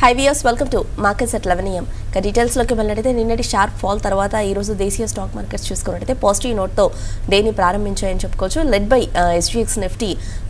High viewers welcome to markets at eleven AM ఇక డీటెయిల్స్లోకి వెళ్ళినట్టయితే నిన్నటి షార్ప్ ఫాల్ తర్వాత ఈ రోజు దేశీయ స్టాక్ మార్కెట్స్ చూసుకున్నట్టయితే పాజిటివ్ నోట్తో డేని ప్రారంభించాయని చెప్పుకోవచ్చు లెడ్ బై ఎస్జీఎక్స్ నిఫ్టీ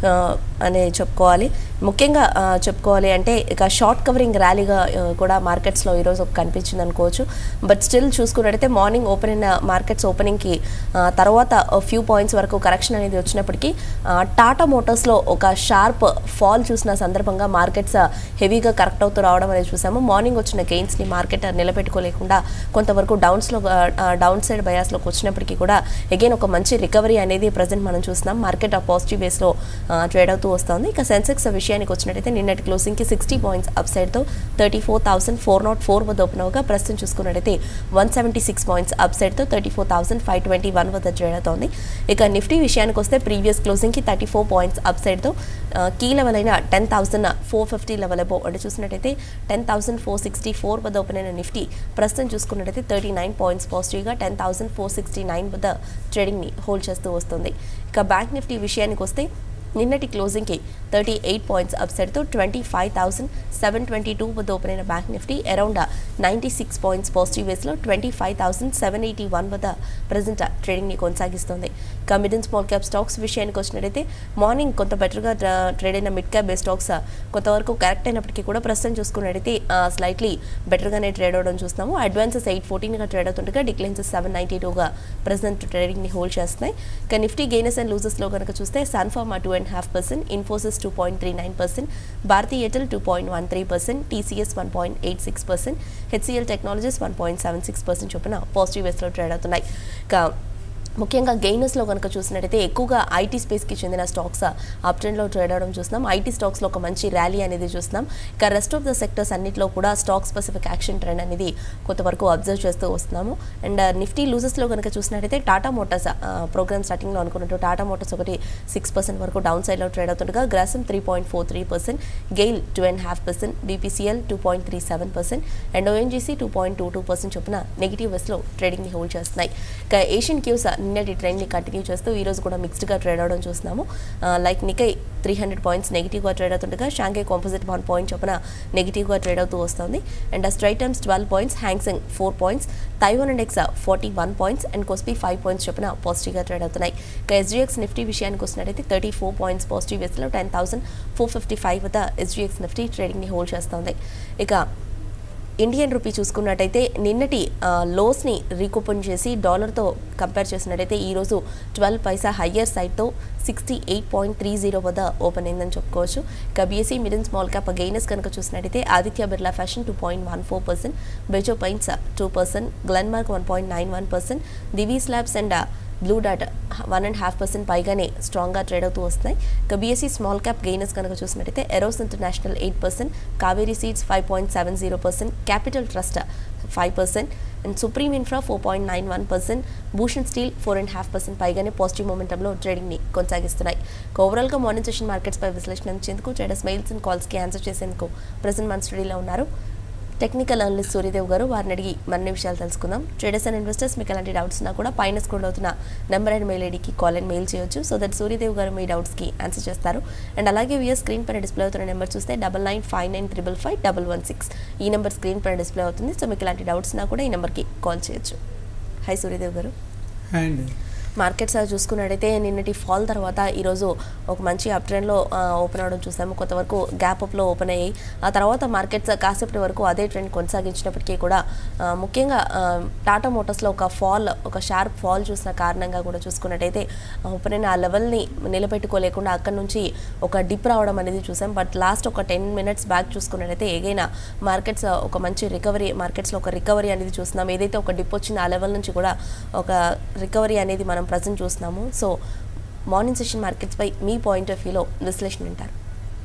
అని చెప్పుకోవాలి ముఖ్యంగా ఆ, చెప్పుకోవాలి అంటే ఇక షార్ట్ కవరింగ్ ర్యాలీగా ఆ, కూడా మార్కెట్స్లో ఈరోజు కనిపించింది అనుకోవచ్చు బట్ స్టిల్ చూసుకున్నట్టయితే మార్నింగ్ ఓపెన్ అయిన మార్కెట్స్ ఓపెనింగ్కి ఆ, తర్వాత ఫ్యూ పాయింట్స్ వరకు కరెక్షన్ అనేది వచ్చినప్పటికీ ఆ, టాటా మోటార్స్లో ఒక షార్ప్ ఫాల్ చూసిన సందర్భంగా మార్కెట్స్ హెవీగా కరెక్ట్ అవుతూ రావడం అనేది చూసాము మార్నింగ్ వచ్చిన గెయిన్స్ని మార్కెట్ నిలబెట్టుకోలేకుండా కొంతవరకు డౌన్స్లో డౌన్ సైడ్ బయాస్లోకి వచ్చినప్పటికీ కూడా అగైన్ ఒక మంచి రికవరీ అనేది ప్రజెంట్ మనం చూస్తున్నాం మార్కెట్ ఆ పాజిటివ్ బేస్లో ట్రేడ్ అవుతూ వస్తుంది ఇక సెన్సెక్స్ విషయానికి వచ్చినట్టయితే నిన్నటి క్లోజింగ్కి సిక్స్టీ పాయింట్స్ అప్ సైడ్తో thirty four thousand four naught four వద్ద ఓపెన్ అవగా ప్రస్తుతం చూసుకున్నట్టయితే one seventy six points up సైడ్తో thirty four thousand five twenty one వద్ద ట్రేడ్ అవుతోంది ఇక నిఫ్టీ విషయానికి వస్తే ప్రీవియస్ క్లోజింగ్కి థర్టీ ఫోర్ పాయింట్స్ అప్ సైడ్తో కీ లెవెల్ అయిన ten thousand four fifty level above అంటే చూసినట్టయితే ten thousand four sixty four వద్ద ఓపెన్ అయిన నిఫ్టీ ప్రస్తుతం చూసుకున్నట్టయితే థర్టీ నైన్ పాయింట్స్ పాజిటివ్గా ten thousand four sixty nine వద్ద ట్రేడింగ్ని హోల్డ్ చేస్తూ వస్తుంది ఇక బ్యాంక్ నిఫ్టీ విషయానికి వస్తే నిన్నటి క్లోజింగ్కి థర్టీ ఎయిట్ పాయింట్స్ అప్సైడ్తో twenty five thousand seven twenty two వద్ద ఓపెన్ అయిన bank Nifty around ninety six points positive వేస్లో twenty five thousand seven eighty one వద్ద ప్రజెంట్ ట్రేడింగ్ని కొనసాగిస్తుంది ఇక mid and small cap stocks విషయానికి వచ్చినట్టయితే మార్నింగ్ కొంత బెటర్గా ట్రేడ్ అయిన మిడ్ క్యాప్ బే స్టాక్స్ కొంతవరకు కరెక్ట్ అయినప్పటికీ కూడా ప్రస్తుతం చూసుకున్నట్టయితే స్లైట్లీ బెటర్గానే ట్రేడ్ అవడం చూస్తున్నాము అడ్వాన్సెస్ ఎయిట్ ఫోర్టీన్గా ట్రేడ్ అవుతుండగా డిక్లైన్స్ సెవెన్ నైంటీ టూగా ప్రజెంట్ ట్రేడింగ్ని హోల్డ్ చేస్తున్నాయి ఇక నిఫ్టీ గెయినర్స్ అండ్ లూజెస్లో కనుక చూస్తే Sun Pharma two and half percent Infosys two point three nine percent Bharti Airtel two point one three percent TCS one point eight six percent HCL technologies one point seven six percent చొప్పున positive వేస్లో trade అవుతున్నాయి ఇక ముఖ్యంగా గెయినర్స్లో కనుక చూసినట్టయితే ఎక్కువగా ఐటీ స్పేస్కి చెందిన స్టాక్స్ అప్ ట్రెండ్లో ట్రేడ్ అవడం చూస్తున్నాం ఐటీ స్టాక్స్లో ఒక మంచి ర్యాలీ అనేది చూస్తున్నాం ఇక రెస్ట్ ఆఫ్ ద సెక్టర్స్ అన్నింటిలో కూడా స్టాక్ స్పెసిఫిక్ యాక్షన్ ట్రెండ్ అనేది కొంతవరకు అబ్జర్వ్ చేస్తూ వస్తున్నాము అండ్ నిఫ్టీ లూజెస్లో కనుక చూసినట్టయితే టాటా మోటార్స్ ప్రోగ్రామ్ స్టార్టింగ్లో అనుకున్నట్టు టాటా మోటార్స్ ఒకటి సిక్స్ పర్సెంట్ వరకు డౌన్ సైడ్లో ట్రేడ్ అవుతుండగా Grasim three point four three percent GAIL two and half percent BPCL two point three seven percent and ONGC two point two two percent చొప్పున negative వెస్లో ట్రేడింగ్ని హోల్డ్ చేస్తున్నాయి ఇక ఏషియన్ క్యూస్ నిన్నటి ట్రెండ్ని కంటిన్యూ చేస్తూ ఈ రోజు కూడా మిక్స్డ్గా ట్రేడ్ అవడం చూస్తున్నాము like Nikkei three hundred points నెగిటివ్గా ట్రేడ్ అవుతుండగా షాంఘై కాంపోజిట్ వన్ పాయింట్ చొప్పున నెగిటివ్గా ట్రేడ్ అవుతూ వస్తుంది and Straits Times twelve points Hang Seng four points Taiwan index forty one points and Kospi five points చొప్పున పాజిటివ్గా ట్రేడ్ అవుతున్నాయి ఇక ఎస్జీఎక్స్ నిఫ్టీ విషయానికి వచ్చినట్టయితే థర్టీ ఫోర్ పాయింట్స్ పాజిటివ్ వేస్లో ten thousand four fifty five వద్ద ఎస్జీఎక్స్ నిఫ్టీ ట్రేడింగ్ని హోల్డ్ చేస్తుంది ఇక ఇండియన్ రూపీ చూసుకున్నట్టయితే నిన్నటి ఆ, లోస్ని రీకూపన్ చేసి డాలర్తో కంపేర్ చేసినట్టయితే ఈరోజు ట్వెల్వ్ పైసా హయ్యర్ సైడ్తో sixty eight point three zero వద్ద ఓపెన్ అయిందని చెప్పుకోవచ్చు ఇక BSE mid and small cap gainers కనుక చూసినట్టయితే Aditya Birla fashion two point one four percent బెజో పైన్స్ two percent Glenmark one point nine one percent Divi's labs and Blue డాట్ వన్ అండ్ హాఫ్ పర్సెంట్ పైగానే స్ట్రాంగ్గా ట్రేడ్ అవుతూ వస్తున్నాయి ఇక బీఎస్సీ స్మాల్ క్యాప్ గెయినర్స్ కనుక చూసినట్టయితే Eros international eight percent Kaveri seeds five point seven zero percent capital trust five percent and supreme infra four point nine one percent Bhushan steel four and half percent పైగానే positive మొమెంటంలో ట్రేడింగ్ని కొనసాగిస్తున్నాయి ఇక ఓవరాల్గా morning session మార్కెట్స్పై విశ్లేషణ ఇచ్చేందుకు ట్రేడర్స్ మెయిల్స్ అండ్ కాల్స్కి ఆన్సర్ చేసేందుకు ప్రజెంట్ మన స్టడీలో ఉన్నారు టెక్నికల్ అనలిస్ట్ సూర్యదేవ్ గారు వారిని అడిగి మరిన్ని విషయాలు తెలుసుకుందాం ట్రేడర్స్ అండ్ ఇన్వెస్టర్స్ మీకు ఎలాంటి డౌట్స్ ఉన్నా కూడా పైన స్క్రోల్ అవుతున్న నెంబర్ అండ్ మెయిల్ ఐడికి కాల్ అండ్ మెయిల్ చేయొచ్చు సో దట్ సూర్యదేవ్ గారు మీ డౌట్స్కి ఆన్సర్ చేస్తారు అండ్ అలాగే వియర్ స్క్రీన్ పైన డిస్ప్లే అవుతున్న నెంబర్ చూస్తే double nine five nine triple five double one six ఈ నెంబర్ స్క్రీన్ పైన డిస్ప్లే అవుతుంది సో మీకు ఎలాంటి డౌట్స్ ఉన్నా కూడా ఈ నెంబర్కి కాల్ చేయొచ్చు హాయ్ సూర్యదేవ్ గారు అండ్ మార్కెట్స్ అవి చూసుకున్నట్టయితే నిన్నటి ఫాల్ తర్వాత ఈరోజు ఒక మంచి అప్ ట్రెండ్లో ఓపెన్ అవడం చూసాము కొంతవరకు గ్యాప్ అప్లో ఓపెన్ అయ్యాయి ఆ తర్వాత మార్కెట్స్ కాసేపటి వరకు అదే ట్రెండ్ కొనసాగించినప్పటికీ కూడా ఆ, ముఖ్యంగా ఆ, టాటా మోటార్స్లో ఒక ఫాల్ ఒక షార్ప్ ఫాల్ చూసిన కారణంగా కూడా చూసుకున్నట్టయితే ఓపెన్ అయిన ఆ లెవెల్ని నిలబెట్టుకోలేకుండా అక్కడ నుంచి ఒక డిప్ రావడం అనేది చూసాం బట్ లాస్ట్ ఒక టెన్ మినిట్స్ బ్యాక్ చూసుకున్నట్టయితే ఏదైనా మార్కెట్స్ ఒక మంచి రికవరీ మార్కెట్స్లో ఒక రికవరీ అనేది చూస్తున్నాం ఏదైతే ఒక డిప్ వచ్చిందో ఆ లెవెల్ నుంచి కూడా ఒక రికవరీ అనేది మనం ప్రజెంట్ చూస్తున్నాము సో మార్నింగ్ సెషన్ మార్కెట్స్పై మీ పాయింట్ ఆఫ్ వ్యూలో విశ్లేషణ వింటారు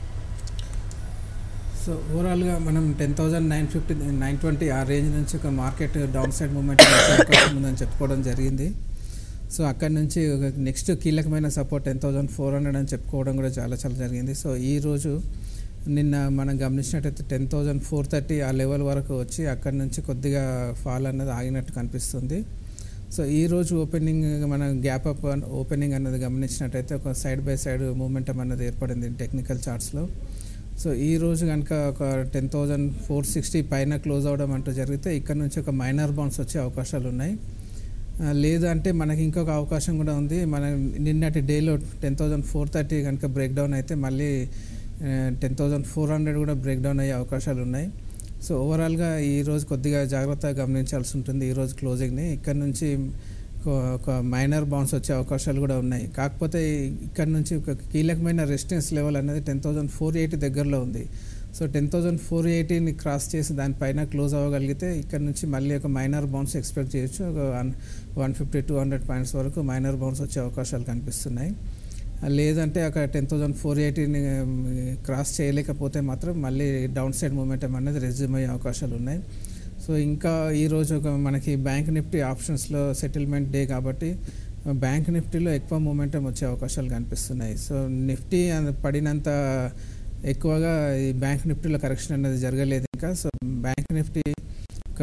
సో ఓవరాల్గా మనం ten thousand nine fifty nine twenty ఆ రేంజ్ నుంచి ఒక మార్కెట్ డౌన్ సైడ్ మూమెంట్ వచ్చే అవకాశం ఉందని చెప్పుకోవడం జరిగింది సో అక్కడ నుంచి ఒక నెక్స్ట్ కీలకమైన support ten thousand four hundred అని చెప్పుకోవడం కూడా చాలా చాలా జరిగింది సో ఈ రోజు నిన్న మనం గమనించినట్టయితే టెన్ థౌజండ్ ఫోర్ థర్టీ ఆ లెవెల్ వరకు వచ్చి అక్కడ నుంచి కొద్దిగా ఫాల్ అన్నది ఆగినట్టు కనిపిస్తుంది సో ఈ రోజు ఓపెనింగ్ మన గ్యాప్ అప్ ఓపెనింగ్ అన్నది గమనించినట్టయితే ఒక సైడ్ బై సైడ్ మూమెంటం అన్నది ఏర్పడింది టెక్నికల్ చార్ట్స్లో సో ఈ రోజు కనుక ఒక టెన్ థౌజండ్ ఫోర్ సిక్స్టీ పైన క్లోజ్ అవడం అంటూ జరిగితే ఇక్కడ నుంచి ఒక మైనర్ బౌన్స్ వచ్చే అవకాశాలు ఉన్నాయి ఆ, లేదు అంటే మనకి ఇంకొక అవకాశం కూడా ఉంది మన నిన్నటి డేలో టెన్ థౌజండ్ ఫోర్ థర్టీ కనుక బ్రేక్ డౌన్ అయితే మళ్ళీ టెన్ థౌజండ్ ఫోర్ హండ్రెడ్ కూడా బ్రేక్ డౌన్ అయ్యే అవకాశాలు ఉన్నాయి సో ఓవరాల్గా ఈ రోజు కొద్దిగా జాగ్రత్తగా గమనించాల్సి ఉంటుంది ఈ రోజు క్లోజింగ్ని ఇక్కడ నుంచి ఒక- ఒక మైనర్ బౌన్స్ వచ్చే అవకాశాలు కూడా ఉన్నాయి కాకపోతే ఇక్కడ నుంచి ఒక కీలకమైన రెసిస్టెన్స్ లెవెల్ అనేది టెన్ థౌజండ్ ఫోర్ ఎయిటీ దగ్గరలో ఉంది సో టెన్ థౌజండ్ ఫోర్ ఎయిటీని క్రాస్ చేసి దానిపైన క్లోజ్ అవ్వగలిగితే ఇక్కడ నుంచి మళ్ళీ ఒక మైనర్ బౌన్స్ ఎక్స్పెక్ట్ చేయొచ్చు ఒక one one fifty two hundred points వరకు మైనర్ బౌన్స్ వచ్చే అవకాశాలు కనిపిస్తున్నాయి ఆ, లేదంటే అక్కడ టెన్ థౌజండ్ ఫోర్ ఎయిటీని క్రాస్ చేయలేకపోతే మాత్రం మళ్ళీ డౌన్ సైడ్ మూమెంటం అనేది రెజ్యూమ్ అయ్యే అవకాశాలు ఉన్నాయి సో ఇంకా ఈరోజు ఒక మనకి బ్యాంక్ నిఫ్టీ ఆప్షన్స్లో సెటిల్మెంట్ డే కాబట్టి బ్యాంక్ నిఫ్టీలో ఎక్కువ మూమెంటం వచ్చే అవకాశాలు కనిపిస్తున్నాయి సో నిఫ్టీ అన్- పడినంత ఎక్కువగా ఈ బ్యాంక్ నిఫ్టీలో కరెక్షన్ అనేది జరగలేదు ఇంకా సో బ్యాంక్ నిఫ్టీ ఒక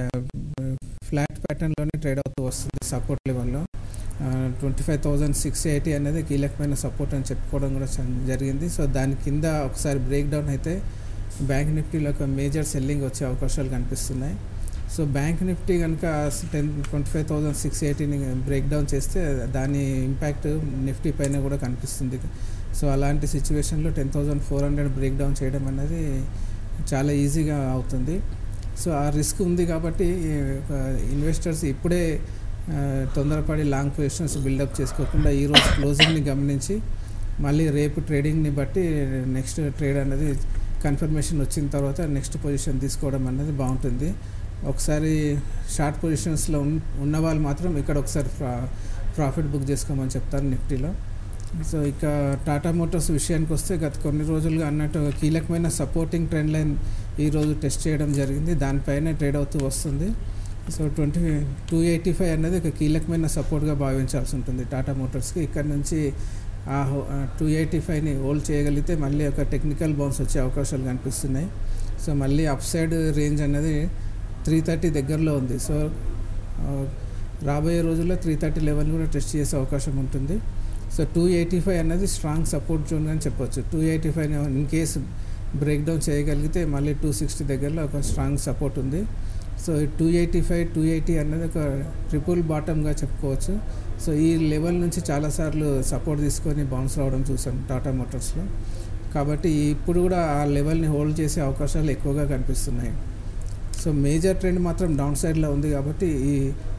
ఫ్లాట్ ప్యాటర్న్లోనే ట్రేడ్ అవుతూ వస్తుంది సపోర్ట్ లెవెల్లో twenty five thousand six eighty అనేది కీలకమైన సపోర్ట్ అని చెప్పుకోవడం కూడా చ- జరిగింది సో దాని కింద ఒకసారి బ్రేక్ డౌన్ అయితే బ్యాంక్ నిఫ్టీలో ఒక మేజర్ సెల్లింగ్ వచ్చే అవకాశాలు కనిపిస్తున్నాయి సో బ్యాంక్ నిఫ్టీ కనుక ten twenty five thousand six ఎయిటీని బ్రేక్ డౌన్ చేస్తే దాని ఇంపాక్ట్ నిఫ్టీ పైన కూడా కనిపిస్తుంది సో అలాంటి సిచ్యువేషన్లో ten thousand four hundred break down చేయడం అనేది చాలా ఈజీగా అవుతుంది సో ఆ రిస్క్ ఉంది కాబట్టి ఇన్వెస్టర్స్ ఇప్పుడే ఆ, తొందరపడి లాంగ్ పొజిషన్స్ బిల్డప్ చేసుకోకుండా ఈరోజు క్లోజింగ్ని గమనించి మళ్ళీ రేపు ట్రేడింగ్ని బట్టి నెక్స్ట్ ట్రేడ్ అనేది కన్ఫర్మేషన్ వచ్చిన తర్వాత నెక్స్ట్ పొజిషన్ తీసుకోవడం అనేది బాగుంటుంది ఒకసారి షార్ట్ పొజిషన్స్లో ఉన్ ఉన్న వాళ్ళు మాత్రం ఇక్కడ ఒకసారి ప్రా ప్రాఫిట్ బుక్ చేసుకోమని చెప్తారు నిఫ్టీలో సో ఇక టాటా మోటార్స్ విషయానికి వస్తే గత కొన్ని రోజులుగా అన్నట్టు ఒక కీలకమైన సపోర్టింగ్ ట్రెండ్ లైన్ ఈరోజు టెస్ట్ చేయడం జరిగింది దానిపైనే ట్రేడ్ అవుతూ వస్తుంది so twenty two eighty five అనేది ఒక కీలకమైన సపోర్ట్గా భావించాల్సి ఉంటుంది టాటా మోటార్స్కి ఇక్కడ నుంచి ఆ టూ ఎయిటీ ఫైవ్ని హోల్డ్ చేయగలిగితే మళ్ళీ ఒక టెక్నికల్ బౌన్స్ వచ్చే అవకాశాలు కనిపిస్తున్నాయి సో మళ్ళీ అప్ సైడ్ రేంజ్ అనేది త్రీ థర్టీ దగ్గరలో ఉంది సో ఆ, రాబోయే రోజుల్లో త్రీ థర్టీ లెవెల్ కూడా టెస్ట్ చేసే అవకాశం ఉంటుంది సో టూ ఎయిటీ ఫైవ్ అనేది స్ట్రాంగ్ సపోర్ట్ జోన్ అని చెప్పొచ్చు two eighty five in case break down చేయగలిగితే మళ్ళీ టూ సిక్స్టీ దగ్గరలో ఒక స్ట్రాంగ్ సపోర్ట్ ఉంది so two eighty five two eighty అనేది ఒక ట్రిపుల్ బాటమ్గా చెప్పుకోవచ్చు సో ఈ లెవెల్ నుంచి చాలాసార్లు సపోర్ట్ తీసుకొని బౌన్స్ రావడం చూసాం టాటా మోటార్స్లో కాబట్టి ఇప్పుడు కూడా ఆ లెవెల్ని హోల్డ్ చేసే అవకాశాలు ఎక్కువగా కనిపిస్తున్నాయి సో మేజర్ ట్రెండ్ మాత్రం డౌన్ సైడ్లో ఉంది కాబట్టి ఈ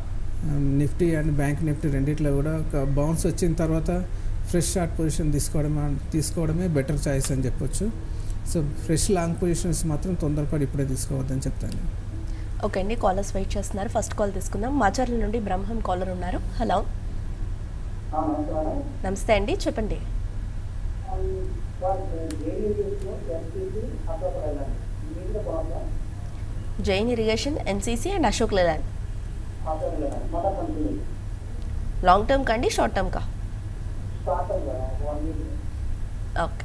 నిఫ్టీ అండ్ బ్యాంక్ నిఫ్టీ రెండిట్లో కూడా ఒక బౌన్స్ వచ్చిన తర్వాత ఫ్రెష్ షార్ట్ పొజిషన్ తీసుకోవడం తీసుకోవడమే బెటర్ చాయిస్ అని చెప్పొచ్చు సో ఫ్రెష్ లాంగ్ పొజిషన్స్ మాత్రం తొందరపడి ఇప్పుడే తీసుకోవద్దని చెప్తాను ఓకే అండి కాలర్స్ వెయిట్ చేస్తున్నారు ఫస్ట్ కాల్ తీసుకుందాం మాచర్ల నుండి బ్రహ్మం కాలర్ ఉన్నారు హలో నమస్తే అండి చెప్పండి Jain irrigation NCC and Ashok Leyland long term కండి షార్ట్ టర్మ్ కా ఓకే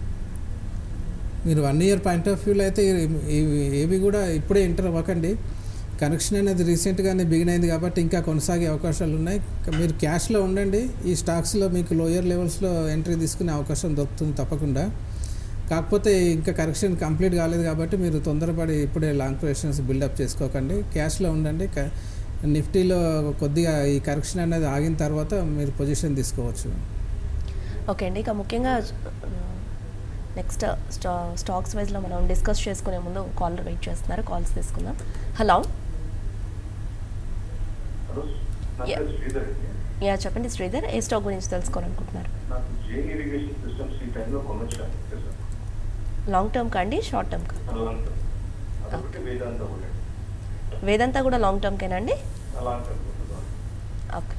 మీరు వన్ ఇయర్ పాయింట్ ఆఫ్ వ్యూలో అయితే ఇవి- ఇవి ఏవి కూడా ఇప్పుడే ఎంటర్ అవ్వకండి కనెక్షన్ అనేది రీసెంట్గానే బిగిన్ అయింది కాబట్టి ఇంకా కొనసాగే అవకాశాలు ఉన్నాయి క- మీరు క్యాష్లో ఉండండి ఈ స్టాక్స్లో మీకు లోయర్ లెవెల్స్లో ఎంట్రీ తీసుకునే అవకాశం దొరుకుతుంది తప్పకుండా కాకపోతే ఇంకా కరెక్షన్ కంప్లీట్ కాలేదు కాబట్టి మీరు తొందరపడి ఇప్పుడే లాంగ్ పొజిషన్స్ బిల్డప్ చేసుకోకండి క్యాష్లో ఉండండి క- నిఫ్టీలో కొద్దిగా ఈ కరెక్షన్ అనేది ఆగిన తర్వాత మీరు పొజిషన్ తీసుకోవచ్చు ఓకే అండి ఇక ముఖ్యంగా నెక్స్ట్ స్టా స్టాక్స్ వైజ్లో మనం డిస్కస్ చేసుకునే ముందు కాలర్ వెయిట్ చేస్తున్నారు కాల్స్ తీసుకుందాం హలో హలో నా Yeah. పేరు శ్రీధర్ అండి. యా చెప్పండి శ్రీధర్ ఏ స్టాక్ గురించి తెలుసుకోవాలనుకుంటున్నారు నాకు జే ఇరిగేషన్ సిస్టమ్స్ ఈ టైంలో కొనొచ్చాను సార్ లాంగ్ టర్మ్ కండి షార్ట్ టర్మ్ కా అలాంటి అదొకటి వేదాంత ఒకటి వేదంతా కూడా లాంగ్ టర్మ్కేనా అండి అలాంటి ఓకే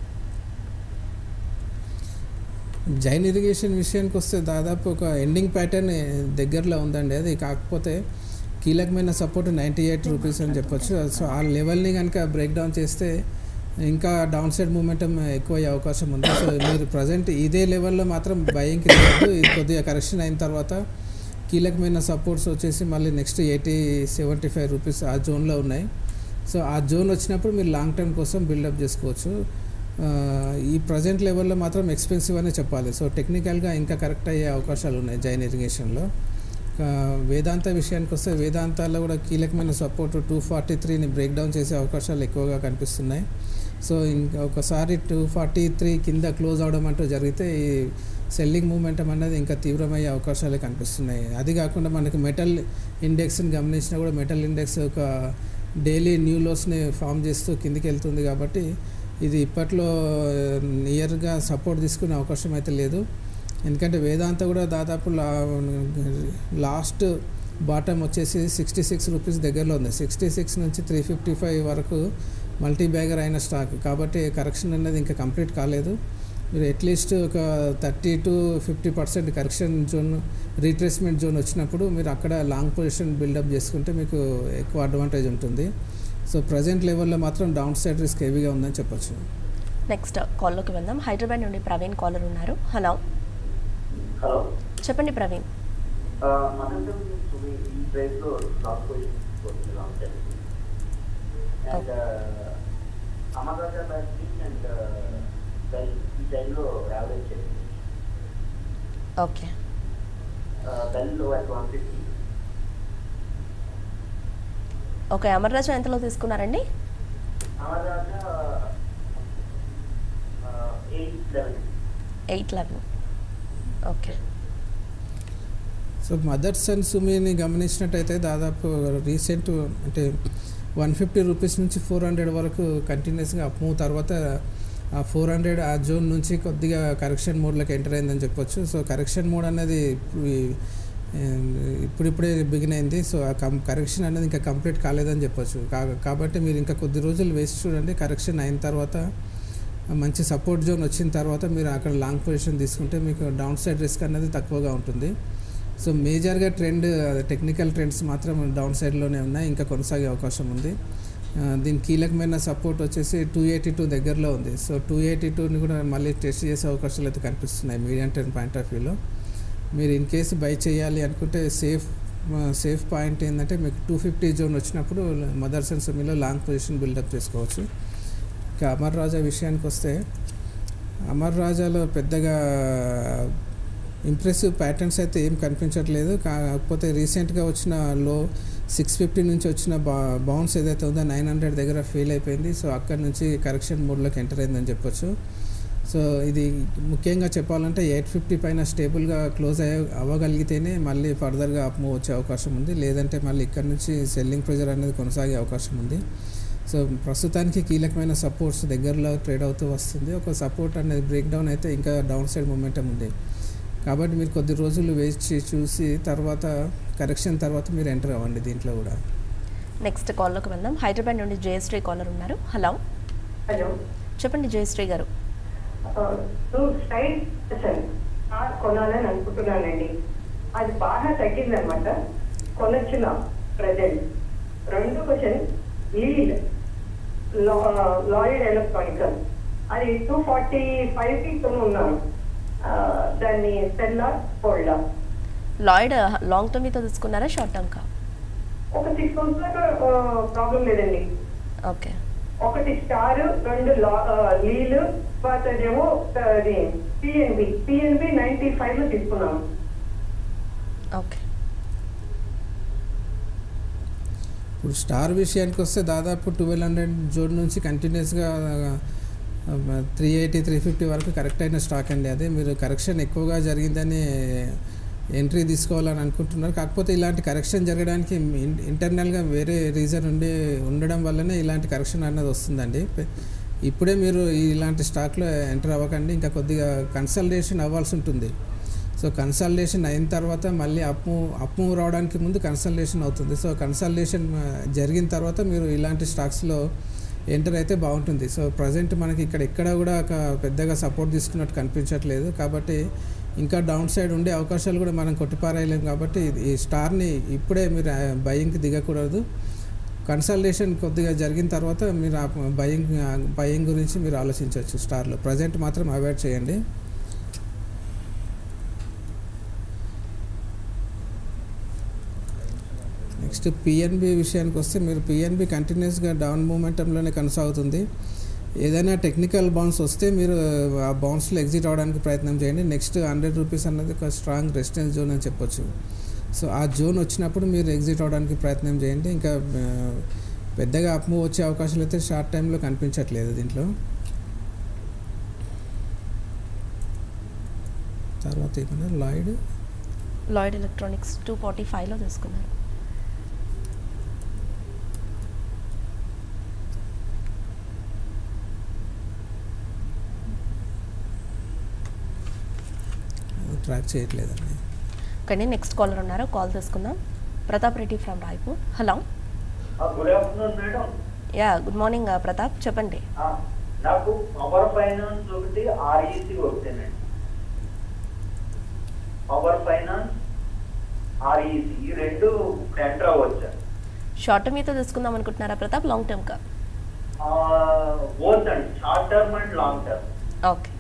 జైన్ ఇరిగేషన్ విషయానికి వస్తే దాదాపు ఒక ఎండింగ్ ప్యాటర్న్ దగ్గరలో ఉందండి అది కాకపోతే కీలకమైన సపోర్ట్ నైంటీ ఎయిట్ రూపీస్ అని చెప్పొచ్చు సో ఆ లెవెల్ని కనుక బ్రేక్ డౌన్ చేస్తే ఇంకా డౌన్ సైడ్ మూమెంటం ఎక్కువ అయ్యే అవకాశం ఉంది సో మీరు ప్రజెంట్ ఇదే లెవెల్లో మాత్రం భయంకి లేదు ఇది కొద్దిగా కరెక్షన్ అయిన తర్వాత కీలకమైన సపోర్ట్స్ వచ్చేసి మళ్ళీ next eighty seventy five rupees ఆ జోన్లో ఉన్నాయి సో ఆ జోన్ వచ్చినప్పుడు మీరు లాంగ్ టర్మ్ కోసం బిల్డప్ చేసుకోవచ్చు ఆ, ఈ ప్రజెంట్ లెవెల్లో మాత్రం ఎక్స్పెన్సివ్ అనే చెప్పాలి సో టెక్నికల్గా ఇంకా కరెక్ట్ అయ్యే అవకాశాలు ఉన్నాయి జైన్ ఇరిగేషన్లో ఇక వేదాంత విషయానికి వస్తే వేదాంతాల్లో కూడా కీలకమైన సపోర్ట్ టూ ఫార్టీ త్రీని బ్రేక్ డౌన్ చేసే అవకాశాలు ఎక్కువగా కనిపిస్తున్నాయి సో ఇంకా ఒకసారి టూ ఫార్టీ త్రీ కింద క్లోజ్ అవడం అంటూ జరిగితే ఈ సెల్లింగ్ మూమెంటం అనేది ఇంకా తీవ్రమయ్యే అవకాశాలు కనిపిస్తున్నాయి అది కాకుండా మనకి మెటల్ ఇండెక్స్ని గమనించినా కూడా మెటల్ ఇండెక్స్ ఒక డైలీ న్యూ లోస్ని ఫామ్ చేస్తూ కిందికి వెళ్తుంది కాబట్టి ఇది ఇప్పట్లో నియర్గా సపోర్ట్ తీసుకునే అవకాశం అయితే లేదు ఎందుకంటే వేదాంత కూడా దాదాపు లా లాస్ట్ బాటమ్ వచ్చేసి సిక్స్టీ సిక్స్ రూపీస్ దగ్గరలో ఉంది సిక్స్టీ సిక్స్ నుంచి త్రీ ఫిఫ్టీ ఫైవ్ వరకు మల్టీ బ్యాగర్ అయిన స్టాక్ కాబట్టి కరెక్షన్ అనేది ఇంకా కంప్లీట్ కాలేదు మీరు అట్లీస్ట్ ఒక thirty to fifty percent correction zone retracement zone వచ్చినప్పుడు మీరు అక్కడ లాంగ్ పొజిషన్ బిల్డప్ చేసుకుంటే మీకు ఎక్కువ అడ్వాంటేజ్ ఉంటుంది సో ప్రజెంట్ లెవెల్లో మాత్రం డౌన్ సైడ్ రిస్క్ హెవీగా ఉందని చెప్పొచ్చు నెక్స్ట్ కాల్లోకి వెళ్దాం హైదరాబాద్ నుండి ప్రవీణ్ కాలర్ ఉన్నారు హలో హలో చెప్పండి ప్రవీణ్ అనంతరం సుమి ఈ ప్రైస్ లో లాస్ట్ పొజిషన్ తీసుకోవచ్చు long time and Amara Raja battery and bell ఈ టైంలో యావరేజ్ చేయండి ఓకే బెల్ లో at one fifty okay Amara Raja ఎంతలో తీసుకున్నారండి Amara Raja eight eleven eight eleven okay so mothers and సుమిని గమనించినట్టయితే దాదాపు రీసెంట్ అంటే వన్ ఫిఫ్టీ రూపీస్ నుంచి ఫోర్ హండ్రెడ్ వరకు కంటిన్యూస్గా అప్ మూవ్ తర్వాత ఆ ఫోర్ హండ్రెడ్ ఆ జోన్ నుంచి కొద్దిగా కరెక్షన్ మోడ్లోకి ఎంటర్ అయిందని చెప్పొచ్చు సో కరెక్షన్ మోడ్ అనేది ఇప్పుడు ఈ- ఇప్పుడిప్పుడే బిగిన్ అయింది సో ఆ కం కరెక్షన్ అనేది ఇంకా కంప్లీట్ కాలేదని చెప్పొచ్చు కా- కాబట్టి మీరు ఇంకా కొద్ది రోజులు వేసి చూడండి కరెక్షన్ అయిన తర్వాత మంచి సపోర్ట్ జోన్ వచ్చిన తర్వాత మీరు అక్కడ లాంగ్ పొజిషన్ తీసుకుంటే మీకు డౌన్ సైడ్ రిస్క్ అనేది తక్కువగా ఉంటుంది సో మేజర్గా ట్రెండ్ టెక్నికల్ ట్రెండ్స్ మాత్రం డౌన్ సైడ్లోనే ఉన్నాయి ఇంకా కొనసాగే అవకాశం ఉంది ఆ, దీని కీలకమైన సపోర్ట్ వచ్చేసి టూ ఎయిటీ టూ దగ్గరలో ఉంది సో టూ ఎయిటీ టూని కూడా మళ్ళీ టెస్ట్ చేసే అవకాశాలు అయితే కనిపిస్తున్నాయి మీడియం టర్మ్ పాయింట్ ఆఫ్ వ్యూలో మీరు ఇన్ కేసు బై చేయాలి అనుకుంటే సేఫ్ సేఫ్ పాయింట్ ఏంటంటే మీకు టూ ఫిఫ్టీ జోన్ వచ్చినప్పుడు మదర్స్ అండ్ సెమీలో లాంగ్ పొజిషన్ బిల్డప్ చేసుకోవచ్చు ఇక అమర్ రాజా విషయానికి వస్తే అమర్ రాజాలో పెద్దగా ఇంప్రెసివ్ ప్యాటర్న్స్ అయితే ఏం కనిపించట్లేదు కాకపోతే రీసెంట్గా వచ్చిన లో సిక్స్ ఫిఫ్టీ నుంచి వచ్చిన బా బౌన్స్ ఏదైతే ఉందో నైన్ హండ్రెడ్ దగ్గర ఫెయిల్ అయిపోయింది సో అక్కడ నుంచి కరెక్షన్ మోడ్లోకి ఎంటర్ అయిందని చెప్పొచ్చు సో ఇది ముఖ్యంగా చెప్పాలంటే ఎయిట్ ఫిఫ్టీ పైన స్టేబుల్గా క్లోజ్ అయ్య అవ్వగలిగితేనే మళ్ళీ ఫర్దర్గా అప్ మూవ్ వచ్చే అవకాశం ఉంది లేదంటే మళ్ళీ ఇక్కడ నుంచి సెల్లింగ్ ప్రెజర్ అనేది కొనసాగే అవకాశం ఉంది సో ప్రస్తుతానికి కీలకమైన సపోర్ట్స్ దగ్గరలో ట్రేడ్ అవుతూ వస్తుంది ఒక సపోర్ట్ అనేది బ్రేక్ డౌన్ అయితే ఇంకా డౌన్ సైడ్ మూమెంటం ఉంది కాబట్టి మీరు కొద్ది రోజులు వేచి చూసి తర్వాత కరెక్షన్ తర్వాత మీరు ఎంటర్ అవ్వండి దీంట్లో కూడా నెక్స్ట్ కాల్లోకి వెళ్దాం హైదరాబాద్ నుండి జయశ్రీ కాలర్ ఉన్నారు హలో హలో చెప్పండి జయశ్రీ గారు సో సైడ్ అసలు కార్ కొనాలని అనుకుంటున్నానండి అది బాగా తగ్గిందనమాట కొనొచ్చిన ప్రజెంట్ రెండు క్వశ్చన్ లీడ్ లాయిడ్ ఎలక్ట్రానికల్ అది టూ ఫార్టీ ఫైవ్కి కొని ఉన్నాను ఆ, దాన్ని సెల్లా హోల్డా లాయిడ్ లాంగ్ టర్మ్ మీతో తీసుకున్నారా షార్ట్ టర్మ్ కా ఒక సిక్స్ మంత్స్ దాకా ప్రాబ్లం లేదండి ఓకే ఒకటి స్టార్ రెండు లా- ఆ, లీలు ఏమో అది పిఎన్బి పిఎన్బి నైన్టీ ఫైవ్ లో తీసుకున్నాను ఇప్పుడు ఓకే స్టార్ విషయానికి వస్తే దాదాపు ట్వెల్వ్ హండ్రెడ్ జోన్ నుంచి కంటిన్యూస్గా త్రీ ఎయిటీ త్రీ ఫిఫ్టీ వరకు కరెక్ట్ అయిన స్టాక్ అండి అదే మీరు కరెక్షన్ ఎక్కువగా జరిగిందని ఎంట్రీ తీసుకోవాలని అనుకుంటున్నారు కాకపోతే ఇలాంటి కరెక్షన్ జరగడానికి ఇన్- ఇంటర్నల్గా వేరే రీజన్ ఉండి ఉండడం వల్లనే ఇలాంటి కరెక్షన్ అనేది వస్తుందండి పె- ఇప్పుడే మీరు ఇలాంటి స్టాక్లో ఎంటర్ అవ్వకండి ఇంకా కొద్దిగా కన్సల్టేషన్ అవ్వాల్సి ఉంటుంది సో కన్సల్టేషన్ అయిన తర్వాత మళ్ళీ అప్ మూవ్ అప్ మూవ్ రావడానికి ముందు కన్సల్టేషన్ అవుతుంది సో కన్సల్టేషన్ ఆ, జరిగిన తర్వాత మీరు ఇలాంటి స్టాక్స్లో ఎంటర్ అయితే బాగుంటుంది సో ప్రజెంట్ మనకి ఇక్కడ ఎక్కడ కూడా ఒక పెద్దగా సపోర్ట్ తీసుకున్నట్టు కనిపించట్లేదు కాబట్టి ఇంకా డౌన్ సైడ్ ఉండే అవకాశాలు కూడా మనం కొట్టిపారేయలేము కాబట్టి ఇది- ఈ స్టార్ని ఇప్పుడే మీరు బయింగ్కి దిగకూడదు కన్సల్టేషన్ కొద్దిగా జరిగిన తర్వాత మీరు బయింగ్ బయింగ్ గురించి మీరు ఆలోచించవచ్చు స్టార్లో ప్రజెంట్ మాత్రం అవాయిడ్ చేయండి నెక్స్ట్ పిఎన్బి విషయానికి వస్తే మీరు పిఎన్బి కంటిన్యూస్గా డౌన్ మూమెంటంలోనే కొనసాగుతుంది ఏదైనా టెక్నికల్ బౌన్స్ వస్తే మీరు ఆ బౌన్స్లో ఎగ్జిట్ అవడానికి ప్రయత్నం చేయండి నెక్స్ట్ హండ్రెడ్ రూపీస్ అన్నది ఒక స్ట్రాంగ్ రెసిస్టెన్స్ జోన్ అని చెప్పొచ్చు సో ఆ జోన్ వచ్చినప్పుడు మీరు ఎగ్జిట్ అవడానికి ప్రయత్నం చేయండి ఇంకా ఆ, పెద్దగా అప్ మూవ్ వచ్చే అవకాశాలు అయితే షార్ట్ టైంలో కనిపించట్లేదు దీంట్లో తర్వాత ఏమన్నా Lloyd Lloyd electronics two forty ఫైవ్లో తీసుకున్నారు ట్రాక్ చేయట్లేదండి ఓకే నెక్స్ట్ కాలర్ ఉన్నారు కాల్ తీసుకుందాం Pratap Reddy from Raipur hello good afternoon madam yeah good morning Pratap చెప్పండి నాకు పవర్ ఫైనాన్స్ ఒకటి ఆర్ఈసి ఒకటేనండి పవర్ ఫైనాన్స్ ఆర్ఈసి ఈ రెండు ఎంటర్ అవ్వచ్చా షార్ట్ టర్మ్ మీతో తీసుకుందాం అనుకుంటున్నారా ప్రతాప్ లాంగ్ టర్మ్ కా బోత్ అండి short term and long term okay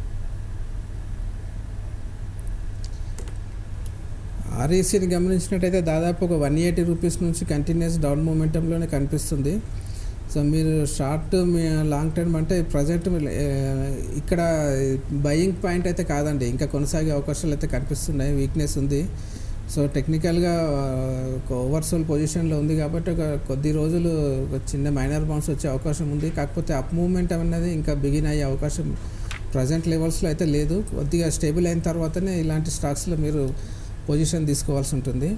ఆర్ఈసీని గమనించినట్టయితే దాదాపు ఒక వన్ ఎయిటీ రూపీస్ నుంచి కంటిన్యూస్ డౌన్ మూమెంటంలోనే కనిపిస్తుంది సో మీరు షార్ట్ మీ లాంగ్ టర్మ్ అంటే ప్రజెంట్ ఇక్కడ బయింగ్ పాయింట్ అయితే కాదండి ఇంకా కొనసాగే అవకాశాలు అయితే కనిపిస్తున్నాయి వీక్నెస్ ఉంది సో టెక్నికల్గా ఒక ఓవర్సోల్ పొజిషన్లో ఉంది కాబట్టి ఒక కొద్ది రోజులు ఒక చిన్న మైనర్ బౌన్స్ వచ్చే అవకాశం ఉంది కాకపోతే అప్ మూమెంట్ అనేది ఇంకా బిగిన్ అయ్యే అవకాశం ప్రజెంట్ లెవెల్స్లో అయితే లేదు కొద్దిగా స్టేబుల్ అయిన తర్వాతనే ఇలాంటి స్టాక్స్లో మీరు పొజిషన్ తీసుకోవాల్సి ఉంటుంది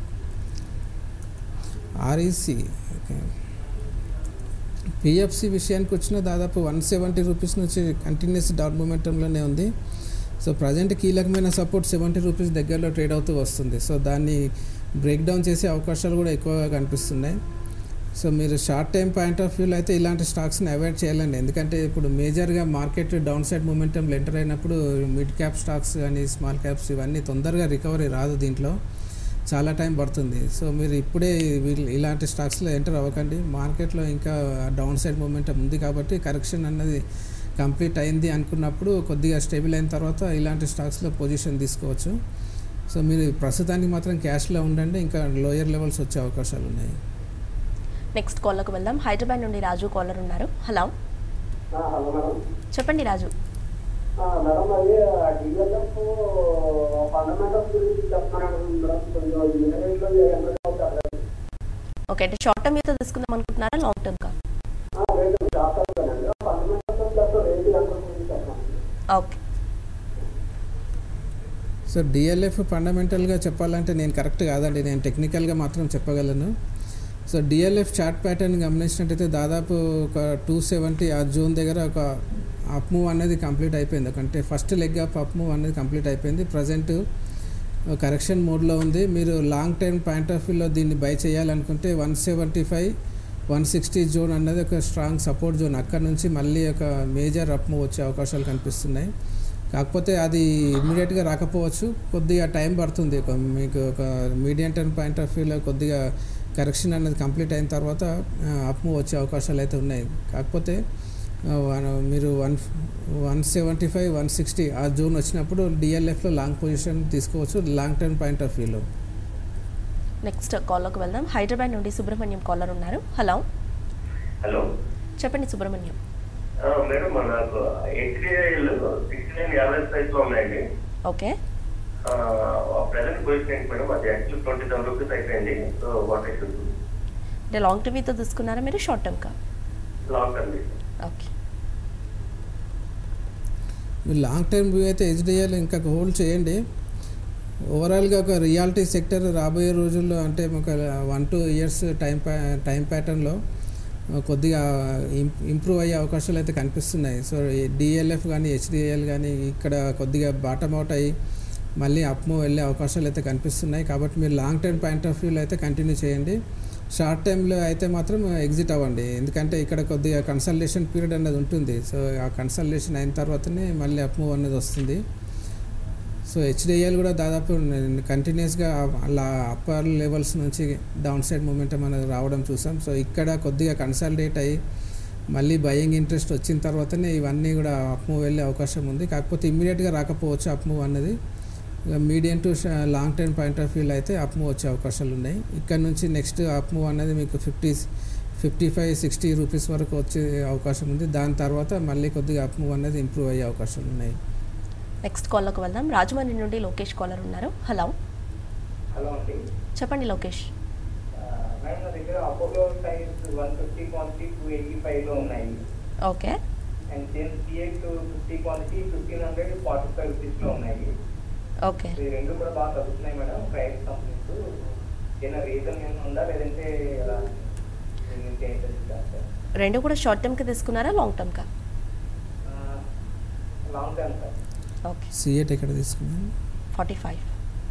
ఆర్ఈసి ఓకే పిఎఫ్సి విషయానికి వచ్చిన దాదాపు వన్ సెవెంటీ రూపీస్ నుంచి కంటిన్యూస్ డౌన్ మూమెంటంలోనే ఉంది సో ప్రజెంట్ కీలకమైన సపోర్ట్ సెవెంటీ రూపీస్ దగ్గరలో ట్రేడ్ అవుతూ వస్తుంది సో దాన్ని బ్రేక్ డౌన్ చేసే అవకాశాలు కూడా ఎక్కువగా కనిపిస్తున్నాయి సో మీరు షార్ట్ టైం పాయింట్ ఆఫ్ వ్యూలో అయితే ఇలాంటి స్టాక్స్ని అవాయిడ్ చేయాలండి ఎందుకంటే ఇప్పుడు మేజర్గా మార్కెట్ డౌన్ సైడ్ మూమెంటంలో ఎంటర్ అయినప్పుడు మిడ్ క్యాప్ స్టాక్స్ కానీ స్మాల్ క్యాప్స్ ఇవన్నీ తొందరగా రికవరీ రాదు దీంట్లో చాలా టైం పడుతుంది సో మీరు ఇప్పుడే వీళ్ళు ఇలాంటి స్టాక్స్లో ఎంటర్ అవ్వకండి మార్కెట్లో ఇంకా డౌన్ సైడ్ మూమెంటం ఉంది కాబట్టి కరెక్షన్ అన్నది కంప్లీట్ అయింది అనుకున్నప్పుడు కొద్దిగా స్టేబుల్ అయిన తర్వాత ఇలాంటి స్టాక్స్లో పొజిషన్ తీసుకోవచ్చు సో మీరు ప్రస్తుతానికి మాత్రం క్యాష్లో ఉండండి ఇంకా లోయర్ లెవెల్స్ వచ్చే అవకాశాలు ఉన్నాయి నెక్స్ట్ కాల్లోకి వెళ్దాం హైదరాబాద్ నుండి రాజు కాలర్ ఉన్నారు హలో హలో మేడం చెప్పండి రాజు మేడం అది డిఎల్ఎఫ్ ఫండమెంటల్స్ గురించి చెప్తున్నాను మేడం కొంచెం యూనివర్సిటీలో ఎంటర్ అవుతారు ఓకే అంటే షార్ట్ టర్మ్ మీతో తీసుకుందాం అనుకుంటున్నారా లాంగ్ టర్మ్ కా రేటు షార్ట్ అవుతానండి ఫండమెంటల్స్ ప్లస్ రేటు ఎంత గురించి చెప్పండి ఓకే సో డిఎల్ఎఫ్ ఫండమెంటల్గా చెప్పాలంటే నేను కరెక్ట్ కాదండి నేను టెక్నికల్గా మాత్రం చెప్పగలను సో డిఎల్ఎఫ్ చార్ట్ ప్యాటర్న్ గమనించినట్టయితే దాదాపు ఒక టూ సెవెంటీ ఆ జోన్ దగ్గర ఒక అప్ మూవ్ అనేది కంప్లీట్ అయిపోయింది అంటే first leg of up move అనేది కంప్లీట్ అయిపోయింది ప్రజెంట్ కరెక్షన్ మోడ్లో ఉంది మీరు లాంగ్ టర్మ్ పాయింట్ ఆఫ్ వ్యూలో దీన్ని బై చేయాలనుకుంటే one seventy five one sixty zone అన్నది ఒక స్ట్రాంగ్ సపోర్ట్ జోన్ అక్కడ నుంచి మళ్ళీ ఒక మేజర్ అప్ మూవ్ వచ్చే అవకాశాలు కనిపిస్తున్నాయి కాకపోతే అది ఇమీడియట్గా రాకపోవచ్చు కొద్దిగా టైం పడుతుంది ఒక మీకు ఒక మీడియం టర్మ్ పాయింట్ ఆఫ్ వ్యూలో కొద్దిగా కరెక్షన్ అనేది కంప్లీట్ అయిన తర్వాత అప్ మూవ్ వచ్చే అవకాశాలు అయితే ఉన్నాయి కాకపోతే ఆ, వన్- మీరు one one seventy five one sixty ఆ జోన్ వచ్చినప్పుడు డిఎల్ఎఫ్లో లాంగ్ పొజిషన్ తీసుకోవచ్చు లాంగ్ టర్మ్ పాయింట్ ఆఫ్ వ్యూలో నెక్స్ట్ కాల్లోకి వెళ్దాం హైదరాబాద్ నుండి సుబ్రహ్మణ్యం కాలర్ ఉన్నారు హలో హలో చెప్పండి సుబ్రహ్మణ్యం ఆ, మేడం నాకు హెచ్డిఐలు సిక్స్టీ నైన్ యాభై ప్రైస్ లో ఉన్నాయండి ఓకే ప్రెసెంట్ పొజిషన్ ఏంటి మేడం అది యాక్చువల్ ట్వంటీ సెవెన్ రూపీస్ అయిపోయింది సో వాట్ ఐ షుడ్ అంటే లాంగ్ టర్మ్ మీతో తీసుకున్నారా మీరు షార్ట్ టర్మ్ కా లాంగ్ టర్మ్ ఓకే మీరు లాంగ్ టర్మ్ వ్యూ అయితే హెచ్డిఎల్ ఇంకా హోల్డ్ చేయండి ఓవరాల్గా ఒక రియాలిటీ సెక్టర్ రాబోయే రోజుల్లో అంటే ఒక వన్ టూ ఇయర్స్ టైం ప్యా టైం ప్యాటర్న్లో కొద్దిగా ఇం- ఇంప్రూవ్ అయ్యే అవకాశాలు అయితే కనిపిస్తున్నాయి సో డిఎల్ఎఫ్ కానీ హెచ్డిఎల్ కానీ ఇక్కడ కొద్దిగా బాటమ్ అవుట్ అయ్యి మళ్ళీ అప్ మూవ్ వెళ్ళే అవకాశాలు అయితే కనిపిస్తున్నాయి కాబట్టి మీరు లాంగ్ టర్మ్ పాయింట్ ఆఫ్ వ్యూలో అయితే కంటిన్యూ చేయండి షార్ట్ టైంలో అయితే మాత్రం ఎగ్జిట్ అవ్వండి ఎందుకంటే ఇక్కడ కొద్దిగా కన్సల్టేషన్ పీరియడ్ అనేది ఉంటుంది సో ఆ కన్సల్టేషన్ అయిన తర్వాతనే మళ్ళీ అప్ మూవ్ అనేది వస్తుంది సో హెచ్డిఐఎల్ కూడా దాదాపు కంటిన్యూస్గా అలా అప్పర్ లెవెల్స్ నుంచి డౌన్ సైడ్ మూమెంటం అనేది రావడం చూసాం సో ఇక్కడ కొద్దిగా కన్సల్టేట్ అయ్యి మళ్ళీ బయింగ్ ఇంట్రెస్ట్ వచ్చిన తర్వాతనే ఇవన్నీ కూడా అప్ మూవ్ వెళ్ళే అవకాశం ఉంది కాకపోతే ఇమ్మీడియట్గా రాకపోవచ్చు అప్ మూవ్ అన్నది medium to long term point of వ్యూలో అయితే అప్ మూవ్ వచ్చే అవకాశాలు ఉన్నాయి ఇక్కడ నుంచి నెక్స్ట్ అప్ మూవ్ అనేది మీకు fifty fifty five sixty rupees వరకు వచ్చే అవకాశం ఉంది దాని తర్వాత మళ్ళీ కొద్దిగా అప్ మూవ్ అనేది ఇంప్రూవ్ అయ్యే అవకాశాలు ఉన్నాయి నెక్స్ట్ కాల్లోకి వెళ్దాం రాజమండ్రి నుండి లోకేష్ కాలర్ ఉన్నారు హలో హలో అండి చెప్పండి లోకేష్ ఆ, మేడం నా దగ్గర Apollo Tyres one fifty quantity two eighty ఫైవ్లో ఉన్నాయి okay and same CEAT fifty quantity fifteen hundred forty five రూపీస్లో ఉన్నాయి ఓకే సో ఈ రెండు కూడా బాగా తగ్గుతున్నాయి మేడం ప్రైవేట్ కంపెనీస్ ఏదైనా రీజన్ ఏమైనా ఉందా లేదంటే ఎలా దీని గురించి ఏం తెలుసు రెండు కూడా షార్ట్ టర్మ్కి తీసుకున్నారా లాంగ్ టర్మ్కా long term sir okay CEAT ఎక్కడ తీసుకున్నాను forty five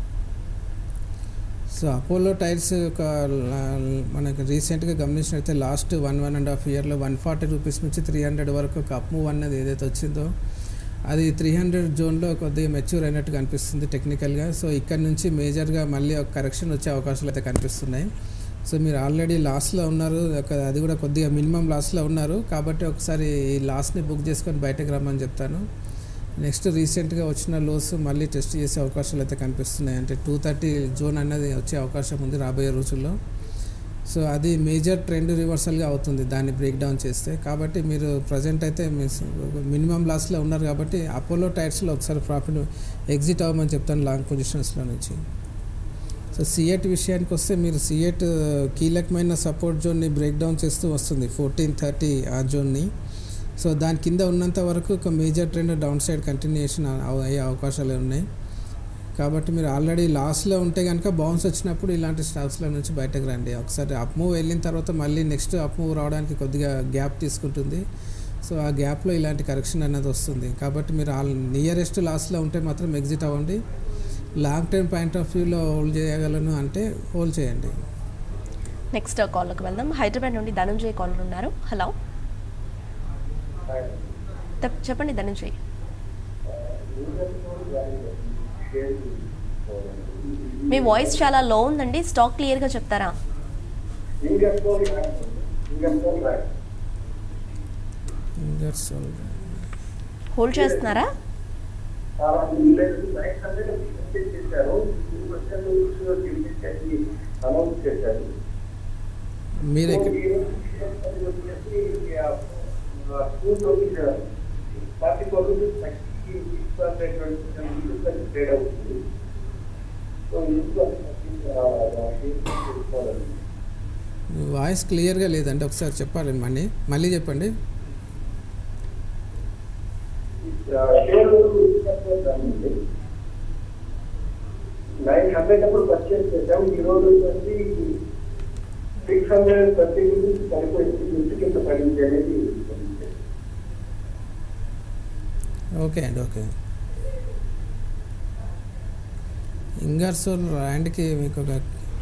so Apollo Tyres ఒక లా- మనకి రీసెంట్గా గమనించినట్లయితే last one one and half ఇయర్లో వన్ ఫార్టీ రూపీస్ నుంచి త్రీ హండ్రెడ్ వరకు ఒక అప్ మూవ్ అన్నది ఏదైతే వచ్చిందో అది త్రీ హండ్రెడ్ జోన్లో కొద్దిగా మెచ్యూర్ అయినట్టు కనిపిస్తుంది టెక్నికల్గా సో ఇక్కడ నుంచి మేజర్గా మళ్ళీ ఒక కరెక్షన్ వచ్చే అవకాశాలు అయితే కనిపిస్తున్నాయి సో మీరు ఆల్రెడీ లాస్లో ఉన్నారు ఒక- అది కూడా కొద్దిగా మినిమం లాస్లో ఉన్నారు కాబట్టి ఒకసారి ఈ లాస్ని బుక్ చేసుకొని బయటకు రమ్మని చెప్తాను నెక్స్ట్ రీసెంట్గా వచ్చిన లోస్ మళ్ళీ టెస్ట్ చేసే అవకాశాలు అయితే కనిపిస్తున్నాయి అంటే టూ థర్టీ జోన్ అన్నది వచ్చే అవకాశం ఉంది రాబోయే రోజుల్లో సో అది మేజర్ ట్రెండ్ రివర్సల్గా అవుతుంది దాన్ని బ్రేక్ డౌన్ చేస్తే కాబట్టి మీరు ప్రజెంట్ అయితే మినిమం లాస్లో ఉన్నారు కాబట్టి అపోలో టైర్స్లో ఒకసారి ప్రాఫిట్ ఎగ్జిట్ అవ్వమని చెప్తాను లాంగ్ పొజిషన్స్లో నుంచి సో సిఎట్ విషయానికి వస్తే మీరు సిఎట్ కీలకమైన సపోర్ట్ జోన్ని బ్రేక్ డౌన్ చేస్తూ వస్తుంది ఫోర్టీన్ థర్టీ ఆ జోన్ని సో దాని కింద ఉన్నంత వరకు ఒక major trend down side continuation అయ్యే అవకాశాలు ఉన్నాయి కాబట్టి మీరు ఆల్రెడీ లాస్లో ఉంటే కనుక బౌన్స్ వచ్చినప్పుడు ఇలాంటి స్టాక్స్ల నుంచి బయటకు రండి ఒకసారి అప్ మూవ్ వెళ్ళిన తర్వాత మళ్ళీ నెక్స్ట్ అప్ మూవ్ రావడానికి కొద్దిగా గ్యాప్ తీసుకుంటుంది సో ఆ గ్యాప్లో ఇలాంటి కరెక్షన్ అనేది వస్తుంది కాబట్టి మీరు ఆల్ నియరెస్ట్ లాస్లో ఉంటే మాత్రం ఎగ్జిట్ అవ్వండి లాంగ్ టర్మ్ పాయింట్ ఆఫ్ వ్యూలో హోల్డ్ చేయగలను అంటే హోల్డ్ చేయండి నెక్స్ట్ కాల్లోకి వెళ్దాం హైదరాబాద్ నుండి ధనంజయ్ కాలర్ ఉన్నారు హలో తెప్- చెప్పండి ధనంజయ్ మీ వాయిస్ చాలా లో ఉందండి స్టాక్ క్లియర్గా చెప్తారా That's all. హోల్డ్ చేస్తున్నారా అనౌన్స్ చేశారు మీరు ఎక్కడ ఫార్టీ ఫోర్ రూపీస్ తగ్గి six hundred twenty seven rupees trade అవుతుంది సో ఇంట్లో తీసుకోవాలండి మీ వాయిస్ క్లియర్గా లేదండి ఒకసారి చెప్పాలి మళ్ళీ మళ్ళీ చెప్పండి నైన్ హండ్రెడ్ అప్పుడు పర్చేస్ చేసాం ఈ రోజు వచ్చి సిక్స్ హండ్రెడ్ థర్టీ రూపీస్ పడిపోయింది ఇంటికి ఇంత పడింది అనేది ఓకే అండి ఓకే ఇంగర్సోల్ ల్యాండ్కి మీకు ఒక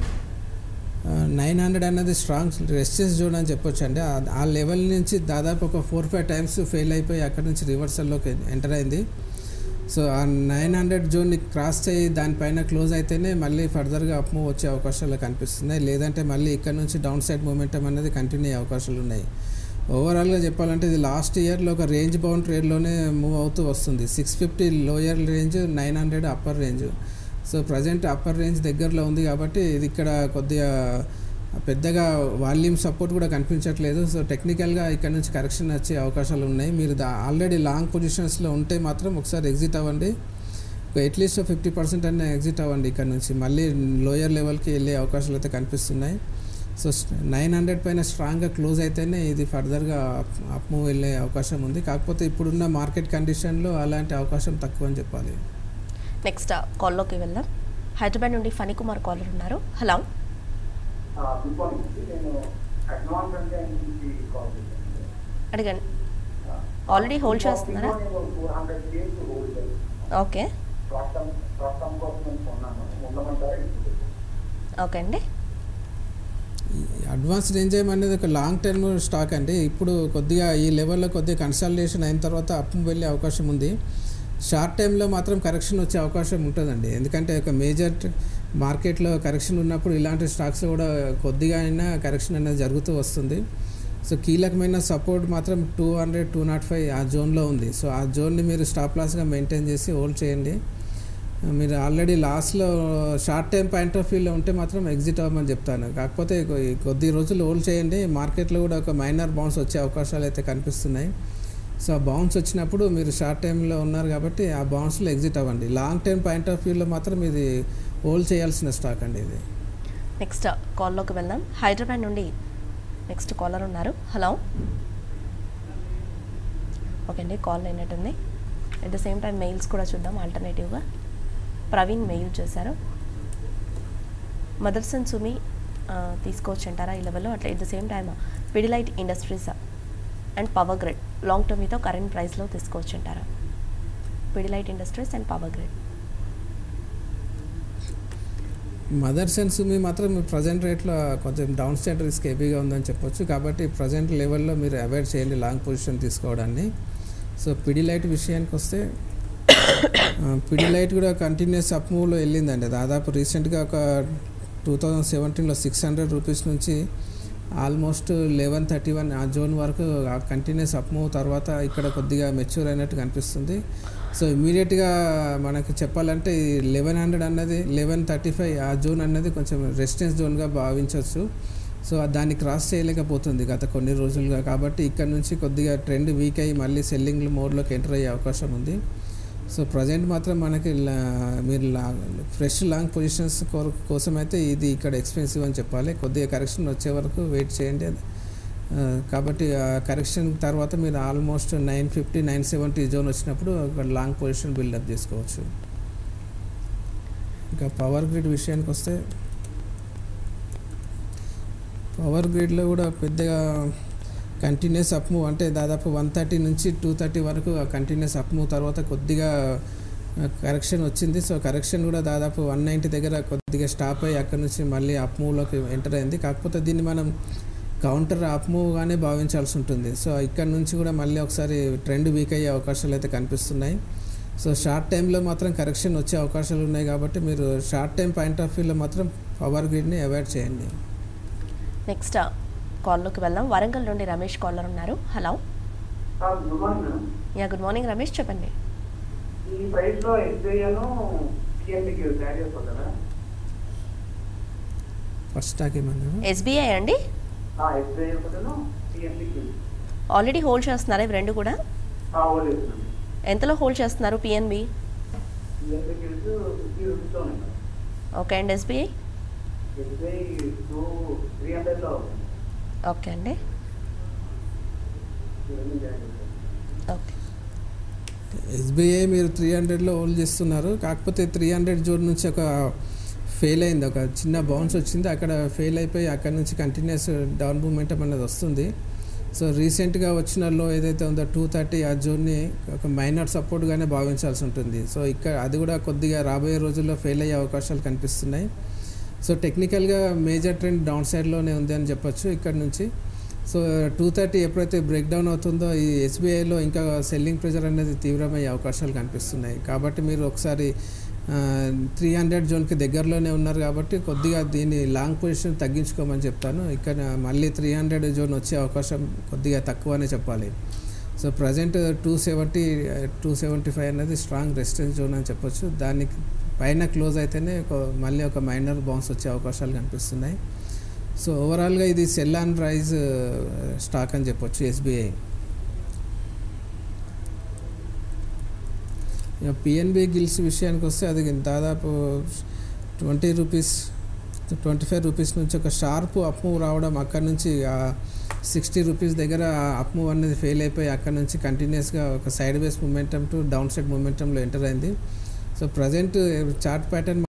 నైన్ హండ్రెడ్ అనేది స్ట్రాంగ్ రెస్టెస్ జోన్ అని చెప్పొచ్చు అండి ఆ- ఆ లెవెల్ నుంచి దాదాపు ఒక ఫోర్ ఫైవ్ టైమ్స్ ఫెయిల్ అయిపోయి అక్కడ నుంచి రివర్సల్లోకి ఎంటర్ అయింది సో ఆ నైన్ హండ్రెడ్ జోన్ని క్రాస్ చేయి దానిపైన క్లోజ్ అయితేనే మళ్ళీ ఫర్దర్గా అప్ మూవ్ వచ్చే అవకాశాలు కనిపిస్తున్నాయి లేదంటే మళ్ళీ ఇక్కడ నుంచి డౌన్ సైడ్ మూమెంటం అనేది కంటిన్యూ అయ్యే అవకాశాలు ఉన్నాయి ఓవరాల్గా చెప్పాలంటే ఇది లాస్ట్ ఇయర్లో ఒక రేంజ్ బౌండ్ ట్రేడ్లోనే మూవ్ అవుతూ వస్తుంది six fifty lower range nine hundred upper range so present upper range దగ్గరలో ఉంది కాబట్టి ఇది ఇక్కడ కొద్దిగా పెద్దగా వాల్యూమ్ సపోర్ట్ కూడా కనిపించట్లేదు సో టెక్నికల్గా ఇక్కడ నుంచి కరెక్షన్ వచ్చే అవకాశాలు ఉన్నాయి మీరు ఆల్రెడీ లాంగ్ పొజిషన్స్లో ఉంటే మాత్రం ఒకసారి ఎగ్జిట్ అవ్వండి అట్లీస్ట్ ఫిఫ్టీ పర్సెంట్ అన్న ఎగ్జిట్ అవ్వండి ఇక్కడ నుంచి మళ్ళీ లోయర్ లెవెల్కి వెళ్ళే అవకాశాలు అయితే కనిపిస్తున్నాయి సో నైన్ హండ్రెడ్ పైన స్ట్రాంగ్గా క్లోజ్ అయితేనే ఇది ఫర్దర్గా అప్ మూవ్ వెళ్ళే అవకాశం ఉంది కాకపోతే ఇప్పుడున్న మార్కెట్ కండిషన్లో అలాంటి అవకాశం తక్కువ అని చెప్పాలి నెక్స్ట్ కాల్లోకి వెళ్దాం హైదరాబాద్ నుండి ఫణి కుమార్ కాలర్ ఉన్నారు హలో గుడ్ మార్నింగ్ నేను అడ్వాన్స్ అంటే నుంచి కాల్ చేశాను అడగండి ఆల్రెడీ హోల్డ్ చేస్తున్నారా ఫోర్ హండ్రెడ్ డేస్ హోల్డ్ చేస్తాను okay short term short term కోసం నేను కొన్నాను ఉండమంటారా ఇప్పుడు ఓకే అండి అడ్వాన్స్ రేంజ్ అనేది ఒక లాంగ్ టర్మ్ స్టాక్ అండి ఇప్పుడు కొద్దిగా ఈ లెవెల్లో కొద్దిగా కన్సల్టేషన్ అయిన తర్వాత అప్ వెళ్ళే అవకాశం ఉంది షార్ట్ టైంలో మాత్రం కరెక్షన్ వచ్చే అవకాశం ఉంటుందండి ఎందుకంటే ఒక మేజర్ మార్కెట్లో కరెక్షన్ ఉన్నప్పుడు ఇలాంటి స్టాక్స్ కూడా కొద్దిగా అయినా కరెక్షన్ అనేది జరుగుతూ వస్తుంది సో కీలకమైన సపోర్ట్ మాత్రం two hundred two naught five ఆ జోన్లో ఉంది సో ఆ జోన్ని మీరు స్టాప్ లాస్గా మెయింటైన్ చేసి హోల్డ్ చేయండి మీరు ఆల్రెడీ లాస్ట్లో షార్ట్ టైం పాయింట్ ఆఫ్ వ్యూలో ఉంటే మాత్రం ఎగ్జిట్ అవ్వమని చెప్తాను కాకపోతే కొ- ఈ కొద్ది రోజులు హోల్డ్ చేయండి మార్కెట్లో కూడా ఒక మైనర్ బౌన్స్ వచ్చే అవకాశాలు అయితే కనిపిస్తున్నాయి సో ఆ బౌన్స్ వచ్చినప్పుడు మీరు షార్ట్ టైంలో ఉన్నారు కాబట్టి ఆ బౌన్స్లో ఎగ్జిట్ అవ్వండి లాంగ్ టైం పాయింట్ ఆఫ్ వ్యూలో మాత్రం ఇది హోల్డ్ చేయాల్సిన స్టాక్ అండి ఇది నెక్స్ట్ కాల్లోకి వెళ్దాం హైదరాబాద్ నుండి నెక్స్ట్ కాలర్ ఉన్నారు హలో ఓకే అండి కాల్ అయినట్టుంది at the same time mails కూడా చూద్దాం ఆల్టర్నేటివ్గా ప్రవీణ్ మెయిల్ చేశారు మదర్సన్ సుమి ఆ, తీసుకోవచ్చు అంటారా ఈ లెవెల్లో అట్లా at the same time Pidilite Industries and Power Grid long term మీతో కరెంట్ ప్రైస్లో తీసుకోవచ్చు అంటారా Pidilite Industries and Power Grid Motherson Sumi మాత్రం ప్రజెంట్ రేట్లో కొంచెం డౌన్ సైడ్ రిస్క్ హెవీగా ఉందని చెప్పొచ్చు కాబట్టి ప్రజెంట్ లెవెల్లో మీరు అవాయిడ్ చేయండి లాంగ్ పొజిషన్ తీసుకోవడాన్ని సో పిడిలైట్ విషయానికి వస్తే పిడిలైట్ కూడా కంటిన్యూస్ అప్ మూవ్లో వెళ్ళిందండి దాదాపు రీసెంట్గా ఒక టూ థౌజండ్ సెవెంటీన్లో సిక్స్ హండ్రెడ్ రూపీస్ నుంచి ఆల్మోస్ట్ లెవెన్ థర్టీ వన్ ఆ జోన్ వరకు కంటిన్యూస్ అప్ మూవ్ తర్వాత ఇక్కడ కొద్దిగా మెచ్యూర్ అయినట్టు కనిపిస్తుంది సో ఇమీడియట్గా మనకి చెప్పాలంటే లెవెన్ హండ్రెడ్ అన్నది లెవెన్ థర్టీ ఫైవ్ ఆ జోన్ అన్నది కొంచెం రెసిస్టెన్స్ జోన్గా భావించవచ్చు సో దాన్ని క్రాస్ చేయలేకపోతుంది గత కొన్ని రోజులుగా కాబట్టి ఇక్కడ నుంచి కొద్దిగా ట్రెండ్ వీక్ అయ్యి మళ్ళీ సెల్లింగ్ మోడ్లోకి ఎంటర్ అయ్యే అవకాశం ఉంది సో ప్రజెంట్ మాత్రం మనకి లా- మీరు లా ఫ్రెష్ లాంగ్ పొజిషన్స్ కోసం అయితే ఇది ఇక్కడ ఎక్స్పెన్సివ్ అని చెప్పాలి కొద్దిగా కరెక్షన్ వచ్చే వరకు వెయిట్ చేయండి ఆ, కాబట్టి ఆ కరెక్షన్ తర్వాత మీరు almost nine fifty nine seventy zone వచ్చినప్పుడు అక్కడ లాంగ్ పొజిషన్ బిల్డప్ చేసుకోవచ్చు ఇంకా పవర్ గ్రిడ్ విషయానికి వస్తే పవర్ గ్రిడ్లో కూడా పెద్దగా కంటిన్యూస్ అప్ మూవ్ అంటే దాదాపు వన్ థర్టీ నుంచి టూ థర్టీ వరకు కంటిన్యూస్ అప్ మూవ్ తర్వాత కొద్దిగా కరెక్షన్ వచ్చింది సో కరెక్షన్ కూడా దాదాపు వన్ నైంటీ దగ్గర కొద్దిగా స్టాప్ అయ్యి అక్కడ నుంచి మళ్ళీ అప్ మూవ్లోకి ఎంటర్ అయింది కాకపోతే దీన్ని మనం కౌంటర్ అప్ మూవ్గానే భావించాల్సి ఉంటుంది సో ఇక్కడ నుంచి కూడా మళ్ళీ ఒకసారి ట్రెండ్ వీక్ అయ్యే అవకాశాలు అయితే కనిపిస్తున్నాయి సో షార్ట్ టైంలో మాత్రం కరెక్షన్ వచ్చే అవకాశాలు ఉన్నాయి కాబట్టి మీరు షార్ట్ టైం పాయింట్ ఆఫ్ వ్యూలో మాత్రం పవర్ గ్రిడ్ని అవాయిడ్ చేయండి నెక్స్ట్ కాల్లోకి వెళ్దాం వరంగల్ నుండి రమేష్ కాలర్ ఉన్నారు hello good morning madam yeah good morning Ramesh చెప్పండి ఈ ప్రైస్ లో ఎస్బీఐను పిఎన్బికి యాడ్ చేసుకోగలరా ఫస్ట్ స్టాక్ ఏమన్నారు ఎస్బీఐ అండి ఎస్బీఐ ఒకటను పిఎన్బికి ఆల్రెడీ హోల్డ్ చేస్తున్నారా ఇవి రెండు కూడా ఓల్డ్ చేస్తున్నాను ఎంతలో హోల్డ్ చేస్తున్నారు పిఎన్బి పిఎన్బికి ఫిఫ్టీ రూపీస్లో ఉన్నాయి madam okay and SBI SBI two three హండ్రెడ్లో ఉంది ఓకే అండి ఇవన్నీ జాయిన్ చేశాను ఓకే ఎస్బీఐ మీరు త్రీ హండ్రెడ్లో హోల్డ్ చేస్తున్నారు కాకపోతే త్రీ హండ్రెడ్ జోన్ నుంచి ఒక ఫెయిల్ అయింది ఒక చిన్న బౌన్స్ వచ్చింది అక్కడ ఫెయిల్ అయిపోయి అక్కడ నుంచి కంటిన్యూస్ డౌన్ మూమెంటం అనేది వస్తుంది సో రీసెంట్గా వచ్చిన లో ఏదైతే ఉందో టూ థర్టీ ఆ జోన్ని ఒక మైనర్ సపోర్ట్గానే భావించాల్సి ఉంటుంది సో ఇక్కడ అది కూడా కొద్దిగా రాబోయే రోజుల్లో ఫెయిల్ అయ్యే అవకాశాలు కనిపిస్తున్నాయి సో టెక్నికల్గా మేజర్ ట్రెండ్ డౌన్ సైడ్లోనే ఉంది అని చెప్పొచ్చు ఇక్కడ నుంచి సో టూ థర్టీ ఎప్పుడైతే బ్రేక్ డౌన్ అవుతుందో ఈ ఎస్బీఐలో ఇంకా సెల్లింగ్ ప్రెజర్ అనేది తీవ్రమయ్యే అవకాశాలు కనిపిస్తున్నాయి కాబట్టి మీరు ఒకసారి త్రీ హండ్రెడ్ జోన్కి దగ్గరలోనే ఉన్నారు కాబట్టి కొద్దిగా దీన్ని లాంగ్ పొజిషన్ తగ్గించుకోమని చెప్తాను ఇక్కడ మళ్ళీ త్రీ హండ్రెడ్ జోన్ వచ్చే అవకాశం కొద్దిగా తక్కువనే చెప్పాలి so present two seventy two seventy five అనేది స్ట్రాంగ్ రెసిస్టెన్స్ జోన్ అని చెప్పొచ్చు దానికి పైన క్లోజ్ అయితేనే ఒక మళ్ళీ ఒక మైనర్ బౌన్స్ వచ్చే అవకాశాలు కనిపిస్తున్నాయి సో ఓవరాల్గా ఇది సెల్ అండ్ రైజ్ స్టాక్ అని చెప్పొచ్చు ఎస్బీఐ ఇక పిఎన్బి గిల్స్ విషయానికి వస్తే అది దాదాపు twenty rupees twenty five rupees నుంచి ఒక షార్ప్ అప్ మూవ్ రావడం అక్కడ నుంచి సిక్స్టీ రూపీస్ దగ్గర అప్ మూవ్ అనేది ఫెయిల్ అయిపోయి అక్కడ నుంచి కంటిన్యూస్గా ఒక sideways momentum to down side మూమెంటంలో ఎంటర్ అయింది సో ప్రజెంట్ చార్ట్ ప్యాటర్న్